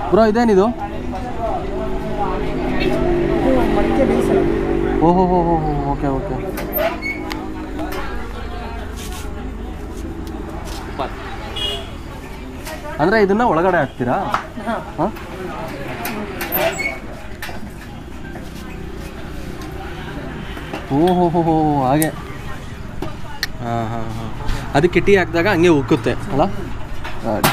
Bro ಇದೇನಿದು ಇದು ಮಡಿಕೆ ಬೇಯಿಸಲ್ಲ ಓಹೋ ಹೋ ಹೋ ಹೋ ಓಕೆ ಓಕೆ ಅಂದರೆ ಇದನ್ನ ಒಳಗಡೆ ಹಾಕ್ತೀರಾ ಹಾಂ ಹಾಂ ಓಹೋ ಹೋ ಹೋ ಹಾಗೆ ಹಾಂ ಹಾಂ ಹಾಂ ಅದಕ್ಕೆ ಟೀ ಹಾಕಿದಾಗ ಹಂಗೆ ಉಕ್ಕುತ್ತೆ ಅಲ್ಲ ಹಾಗೆ.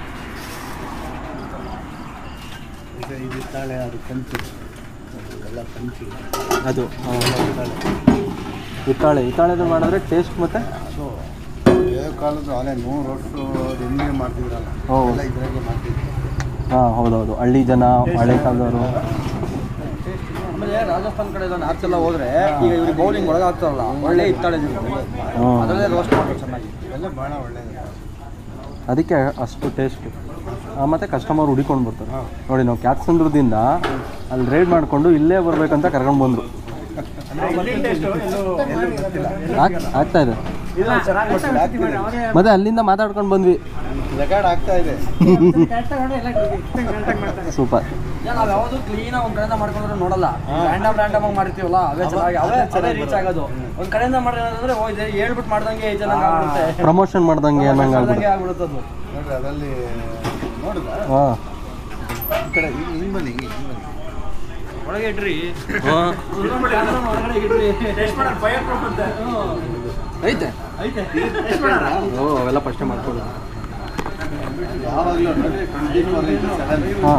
ಇದು ತಾಳೆ ಅದು ಕಂಚು ಎಲ್ಲ ಕಂಚು ಅದು ಹಾಂ ಹಿತ್ತಾಳೆ ಹಿತ್ತಾಳೆದು ಮಾಡಿದ್ರೆ ಟೇಸ್ಟ್ ಮತ್ತೆ ಸೊ ಹಳೆ ಕಾಲದ ಹಳೆ ನೂರು ವರ್ಷ ಹಿಂದೆ ಮಾಡ್ತಿದ್ರಲ್ಲ ಓ. ಎಲ್ಲ ಇದ್ರಾಗೆ ಮಾಡ್ತಿದ್ರು ಹಾಂ ಹೌದೌದು ಹಳ್ಳಿ ಜನ ಹಳೆ ಕಾಲದವರು ಆಮೇಲೆ ರಾಜಸ್ಥಾನ್ ಕಡೆ ಎಲ್ಲ ನಾರ್ತ್ ಎಲ್ಲ ಹೋದ್ರೆ ಈಗ ಇವ್ರಿಗೆ ಬೌಲಿಂಗ್ ಒಳಗೆ ಆಗ್ತಾರಲ್ಲ ಒಳ್ಳೆ ಇತ್ತಾಳೆ ಹ್ಞೂ ಅದರಲ್ಲೇ ರೋಸ್ಟ್ ಮಾಡ್ತಾರೆ ಚೆನ್ನಾಗಿ ಎಲ್ಲ ಭಾಳ ಒಳ್ಳೇದು ಅದಕ್ಕೆ ಅಷ್ಟು ಟೇಸ್ಟ್ ಮತ್ತು ಕಸ್ಟಮರ್ ಹುಡಿಕೊಂಡು ಬರ್ತಾರೆ ನೋಡಿ ನಾವು ಕ್ಯಾತ್ಸಂದ್ರದಿಂದ ಅಲ್ಲಿ ರೈಡ್ ಮಾಡಿಕೊಂಡು ಇಲ್ಲೇ ಬರ್ಬೇಕಂತ ಕರ್ಕೊಂಡು ಬಂದರು ಆಗ್ತಾ ಇದೆ ಮತ್ತೆ ಅಲ್ಲಿಂದ ಮಾತಾಡ್ಕೊಂಡು ಬಂದ್ವಿ ರೆಕಾರ್ಡ್ ಆಗ್ತಾ ಇದೆ ಕರೆಕ್ಟಾಗಿ ನೋಡಿ ಎಲ್ಲ ಕರೆಕ್ಟಾಗಿ ಮಾಡ್ತಾರೆ ಸೂಪರ್ ನಾವು ಯಾವುದು ಕ್ಲೀನ್ ಒಂದ್ ಕಡೆಯಿಂದ ಮಾಡ್ಕೊಂಡ್ರೆ ನೋಡಲ್ಲ ರ್ಯಾಂಡಮ್ ರ್ಯಾಂಡಮ್ ಆಗಿ ಮಾಡಿರ್ತೀವಲ್ಲ ಅವೇ ಚೆನ್ನಾಗಿ ಅವೇ ಅವೇ ರೀಚ್ ಆಗೋದು ಒಂದ್ ಕಡೆಯಿಂದ ಮಾಡಿದ್ರೆ ಓ ಇದೆ ಹೇಳ್ಬಿಟ್ಟು ಮಾಡ್ದಂಗೆ ಈ ಚೆನ್ನಾಗಿ ಆಗ್ಬಿಡುತ್ತೆ ಪ್ರಮೋಷನ್ ಮಾಡ್ದಂಗೆ ಅನ್ನಂಗೆ ಮಾಡ್ದಂಗೆ ಆಗ್ಬಿಡುತ್ತೆ ಆಗ್ಬಿಡುತ್ತೆ ಅದು ನೋಡ್ರಿ ಅದರಲ್ಲಿ ನೋಡಿದ ಹಾಂ ಈ ಕಡೆ ಹಿಂಗೆ ಹಿಂಗೆ ಬನ್ನಿ ಹಿಂಗೆ ಹಿಂಗೆ ಬನ್ನಿ ಒಳಗೆ ಇಡ್ರಿ ಹಾಂ ಒಳಗಡೆ ಇಡ್ರಿ ಐತೆ ಓ ಅವೆಲ್ಲ ಫಸ್ಟೇ ಮಾಡ್ಕೊಂಡು ಯಾವಾಗಲೂ ನೋಡ್ರಿ ಟ್ವೆಂಟಿ ಫೋರ್ ಇಂಟು ಸೆವೆನ್ ಹಾಂ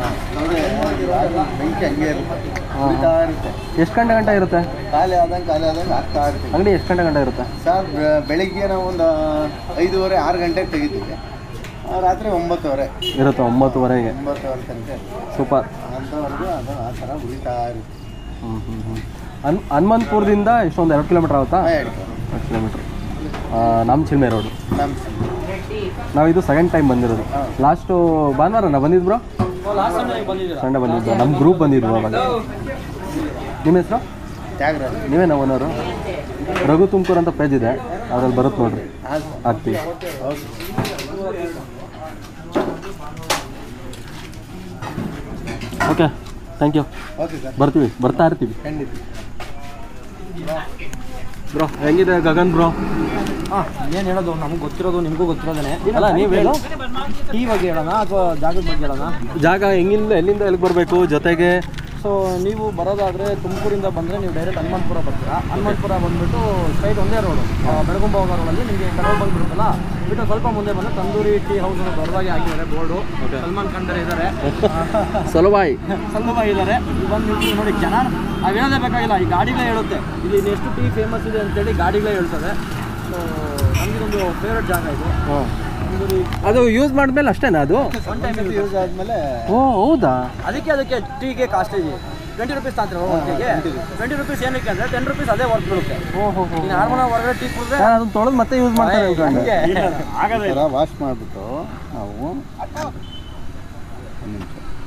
ಬೆಂಕಿ ಹಂಗೆ ಇರುತ್ತೆ ಹಾ. ಉರಿತಾ ಇರುತ್ತೆ ಎಷ್ಟು ಗಂಟೆ ಗಂಟೆ ಇರುತ್ತೆ ಖಾಲಿ ಆದಂಗೆ ಖಾಲಿ ಆದಂಗೆ ಆಗ್ತಾ ಇರ್ತೀವಿ ಅಂಗಡಿ ಎಷ್ಟು ಗಂಟೆ ಗಂಟೆ ಇರುತ್ತೆ ಸರ್ ಬೆ- ಬೆಳಿಗ್ಗೆ ನಾವು ಒಂದು ಐದೂವರೆ ಆರು ಗಂಟೆಗೆ ತೆಗಿತೀವಿ ಆ, ರಾತ್ರಿ ಒಂಬತ್ತುವರೆ ಇರುತ್ತೆ ಒಂಬತ್ತುವರೆಗೆ ಒಂಬತ್ತುವರೆ ತನಕ ಸೂಪರ್ ಅಂಥವರೆಗೂ ಅದು ಆ ಥರ ಉರಿತಾ ಇರುತ್ತೆ ಹ್ಞೂ ಹ್ಞೂ ಹ್ಞೂ ಹನ್ ಹನುಮಂತಪುರದಿಂದ ಇಷ್ಟೊಂದು ಎರಡು ಕಿಲೋಮೀಟ್ರ್ ಆಗುತ್ತಾ ಹಾಂ ಹೇಳಿ ಎರಡು ಕಿಲೋಮೀಟ್ರ್ ನಮ್ಮ ಚಿಲ್ಮೆ ರೋಡು ನಮ್ಮ ನಾವು ಇದು ಸೆಕೆಂಡ್ ಟೈಮ್ ಬಂದಿರೋದು ಲಾಸ್ಟು ಭಾನುವಾರ ನಾ ಬಂದಿದ್ದು ಬ್ರೋ ಲಾಸ್ಟ್ ಟೈಮ್ ಬಂದಿದ್ದೀರಾ ಸಂಡೇ ಬಂದಿದ್ದು ನಮ್ಮ ಗ್ರೂಪ್ ಬಂದಿದ್ವು ಅವಾಗ ನಿಮ್ಮ ಹೆಸರು ತ್ಯಾಗರಾಜ್ ನೀವೇನಾ ಓನರು ರಘು ತುಮಕೂರು ಅಂತ ಪೇಜ್ ಇದೆ ಅದ್ರಲ್ಲಿ ಬರುತ್ತೆ ನೋಡ್ರಿ ಹಾಂ ಹಾಕ್ತೀವಿ okay okay thank you okay sir ಬರ್ತೀವಿ ಬರ್ತಾ ಇರ್ತೀವಿ ಖಂಡಿತ ಬ್ರೋ ಹೆಂಗಿದೆ ಗಗನ್ ಬ್ರೋ ಹಾಂ ಏನು ಹೇಳೋದು ನಮ್ಗೆ ಗೊತ್ತಿರೋದು ನಿಮಗೂ ಗೊತ್ತಿರೋದೇನೆ ಅಲ್ಲ ನೀವು ಹೇಳು ಟೀ ಬಗ್ಗೆ ಹೇಳೋಣ ಅಥವಾ ಜಾಗದ ಬಗ್ಗೆ ಹೇಳೋಣ ಜಾಗ ಹೆಂಗಿಂದ ಎಲ್ಲಿಂದ ಎಲ್ಲಿಗೆ ಬರಬೇಕು ಜೊತೆಗೆ ಸೊ ನೀವು ಬರೋದಾದರೆ ತುಮಕೂರಿಂದ ಬಂದರೆ ನೀವು ಡೈರೆಕ್ಟ್ ಹನುಮಂತಪುರ ಬರ್ತೀರಾ ಹನುಮಂತಪುರ ಬಂದ್ಬಿಟ್ಟು ಸ್ಟ್ರೈಟ್ ಒಂದೇ ರೋಡು ಬೆಳಗುಂಬ ಹೋಗೋ ರೋಡಲ್ಲಿ ನಿಮಗೆ ಕಡೋಲ್ ಬಂದ್ಬಿಡುತ್ತಲ್ಲ ಬಿಟ್ಟು ಸ್ವಲ್ಪ ಮುಂದೆ ಬಂದರೆ ತಂದೂರಿ ಟೀ ಹೌಸ್ ಅಂತ ದೊಡ್ಡದಾಗಿ ಹಾಕಿದ್ದಾರೆ ಬೋರ್ಡು ಸಲ್ಮಾನ್ ಖಾನ್ ಬೇರೆ ಇದ್ದಾರೆ ಸಲವಾಯಿ ಸ್ವಲ್ಪ ಇದ್ದಾರೆ ಬಂದು ನಿಂತು ನೋಡಿ ಜನ ನಾವು ಹೇಳೋದೇ ಬೇಕಾಗಿಲ್ಲ ಈ ಗಾಡಿಗಳೇ ಹೇಳುತ್ತೆ ಇದು ಇನ್ನು ಎಷ್ಟು ಟೀ ಫೇಮಸ್ ಇದೆ ಅಂತೇಳಿ ಗಾಡಿಗಳೇ ಹೇಳ್ತದೆ ಸೊ ನಮಗಿದೊಂದು ಫೇವ್ರೆಟ್ ಜಾಗ ಇದು ಹಾಂ ತಂದೂರಿ ಅದು ಯೂಸ್ ಮಾಡಿದ್ಮೇಲೆ ಅಷ್ಟೇನಾ ಅದು ಒನ್ ಟೈಮ್ ಯೂಸ್ ಆದಮೇಲೆ ಓ ಹೌದಾ ಅದಕ್ಕೆ ಅದಕ್ಕೆ ಟೀಗೆ ಕಾಸ್ಟ್ಲಿ ಟ್ವೆಂಟಿ ರುಪೀಸ್ ತಾಂತಾರೆ ಟೀಗೆ ಟ್ವೆಂಟಿ ರುಪೀಸ್ ಏನಕ್ಕೆ ಅಂದರೆ ಟೆನ್ ರುಪೀಸ್ ಅದೇ ವರ್ಕ್ ಬೀಳುತ್ತೆ ಓ ಹೋ ಹೋ ಈಗ ನಾರ್ಮಲ್ ಹೊರಗಡೆ ಟೀ ಕುಡಿದ್ರೆ ನಾನು ಅದನ್ನ ತೊಳೆದು ಮತ್ತೆ ಯೂಸ್ ಮಾಡ್ತಾರೆ ಅನ್ಕೊಂಡೆ ಹಂಗೆ ಈ ಥರ ವಾಶ್ ಮಾಡಿಬಿಟ್ಟು ನಾವು ಒಂದು ನಿಮಿಷ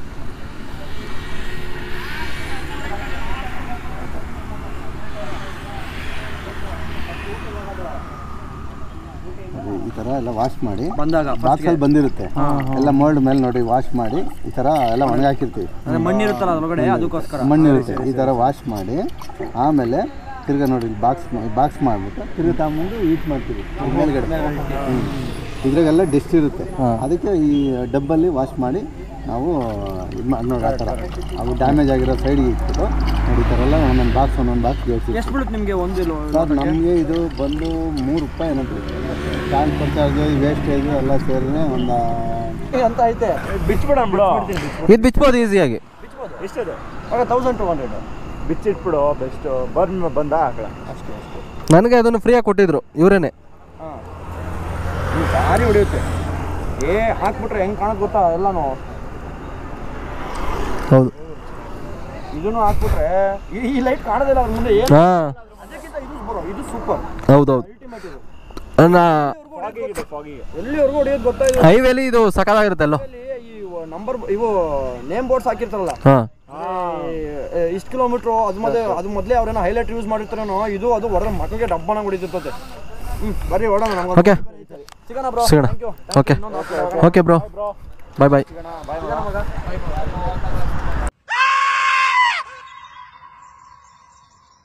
ಅದು ಈ ಥರ ಎಲ್ಲ ವಾಶ್ ಮಾಡಿ ಬಂದಾಗ ಬಾಕ್ಸಲ್ಲಿ ಬಂದಿರುತ್ತೆ ಎಲ್ಲ ಮೋಲ್ಡ್ ಮೇಲೆ ನೋಡಿ ವಾಶ್ ಮಾಡಿ ಈ ಥರ ಎಲ್ಲ ಒಣಗಾಕಿರ್ತೀವಿ ಅಂದ್ರೆ ಮಣ್ಣಿರುತ್ತಲ್ಲ ಅದರೊಳಗಡೆ ಅದಕ್ಕೋಸ್ಕರ ಮಣ್ಣಿರುತ್ತೆ ಈ ಥರ ವಾಶ್ ಮಾಡಿ ಆಮೇಲೆ ತಿರ್ಗಾ ನೋಡಿ ಬಾಕ್ಸ್ ಬಾಕ್ಸ್ ಮಾಡಿಬಿಟ್ಟು ತಿರ್ಗಾ ತಗೊಂಬಂದು ಈಟ್ ಮಾಡ್ತೀವಿ ಇದ್ ಮೇಲ್ಗಡೆ ಹ್ಮ್. ಇದ್ರಾಗೆಲ್ಲ ಡೆಸ್ಟ್ ಇರುತ್ತೆ ಅದಕ್ಕೆ ಈ ಡಬ್ಬಲ್ಲಿ ವಾಶ್ ಮಾಡಿ ನಾವು ಇದು ಮಾಡಿ ನೋಡಿ ಆ ಥರ ಅವು ಡ್ಯಾಮೇಜ್ ಆಗಿರೋ ಸೈಡ್ಗೆ ಇಟ್ಬಿಟ್ಟು ನೋಡಿ ಈ ಥರ ಎಲ್ಲ ಒಂದೊಂದು ಬಾಕ್ಸ್ ಒಂದೊಂದು ಬಾಕ್ಸ್ ಜೋಡಿಸಿ ಎಷ್ಟು ಬೀಳುತ್ತೆ ನಿಮಗೆ ಒಂದು ಲೋ- ಸರ್ ನಮಗೆ ಇದು ಬಂದು ಮೂರು ರೂಪಾಯಿ ಏನೋ ಟ್ರಾನ್ಸ್ಪೋರ್ಟ್ ಚಾರ್ಜು ವೇಸ್ಟೇಜು ಎಲ್ಲ ಸೇರಿದ್ರೆ ಒಂದು ಅಂತ ಐತೆ ಬಿಚ್ಬಿಡೋಣ ಬಿಡು ಇದು ಬಿಚ್ಬೋದು ಈಸಿಯಾಗಿ ಎಷ್ಟಿದೆ ಆಗ ತೌಸಂಡ್ ಟು ಹಂಡ್ರೆಡ್ ಬಿಚ್ಚಿಟ್ಬಿಡು ಬೆಸ್ಟ್ ಬರ್ನ್ ಬಂದ ಹಾಕಳ ಅಷ್ಟೇ ಅಷ್ಟೇ ನನಗೆ ಅದನ್ನು ಫ್ರೀಯಾಗಿ ಕೊಟ್ಟಿದ್ರು ಇವರೇನೆ ಹಾಂ ಭಾರಿ ಹೊಡೆಯುತ್ತೆ ಏ ಹಾಕ್ಬಿಟ್ರೆ ಹೆಂಗೆ ಕಾಣುತ್ತೆ ಗೊತ್ತಾ ಎಲ್ಲಾನು ಹೌದು ಇದನ್ನು ಹಾಕ್ಬಿಟ್ರೆ ಈ ಈ ಲೈಟ್ ಕಾಣೋದಿಲ್ಲ ಅವ್ರ ಮುಂದೆ ಏನು ಹಾಂ ಅದಕ್ಕಿಂತ ಇದು ಬರೋ ಇದು ಸೂಪರ್ ಹೌದೌದು ಅಲ್ಟಿಮೇಟ್ ಇದು ನಾ ಎಲ್ಲಿವರೆಗೂ ಹೊಡೆಯೋದು ಗೊತ್ತಾ ಇದು ಹೈವೇಲಿ ಇದು ಸಕಾಲಾಗಿರುತ್ತೆ ಅಲ್ಲೋ ಇಲ್ಲಿ ಈ ನಂಬರ್ ಇವು ನೇಮ್ ಬೋರ್ಡ್ಸ್ ಹಾಕಿರ್ತಾರಲ್ಲ ಹಾಂ ಇಷ್ಟು ಕಿಲೋಮೀಟ್ರು ಅದು ಮೊದಲೇ ಅದು ಮೊದಲೇ ಅವ್ರೇನೋ ಹೈಲೈಟ್ ಯೂಸ್ ಮಾಡಿರ್ತಾರೇನೋ ಇದು ಅದು ಹೊಡೆದ್ರೆ ಮಕ್ಕಳಿಗೆ ಡಬ್ಬನ ಹೊಡಿತಿರ್ತದೆ ಹ್ಞೂ ಬರ್ರಿ ಹೊಡೋಣ ನಮ್ಗೆ ಓಕೆ ಸಿಗೋಣ ಬ್ರೋ ಸಿಗೋಣ okay okay bro bro bye bye ಮಗ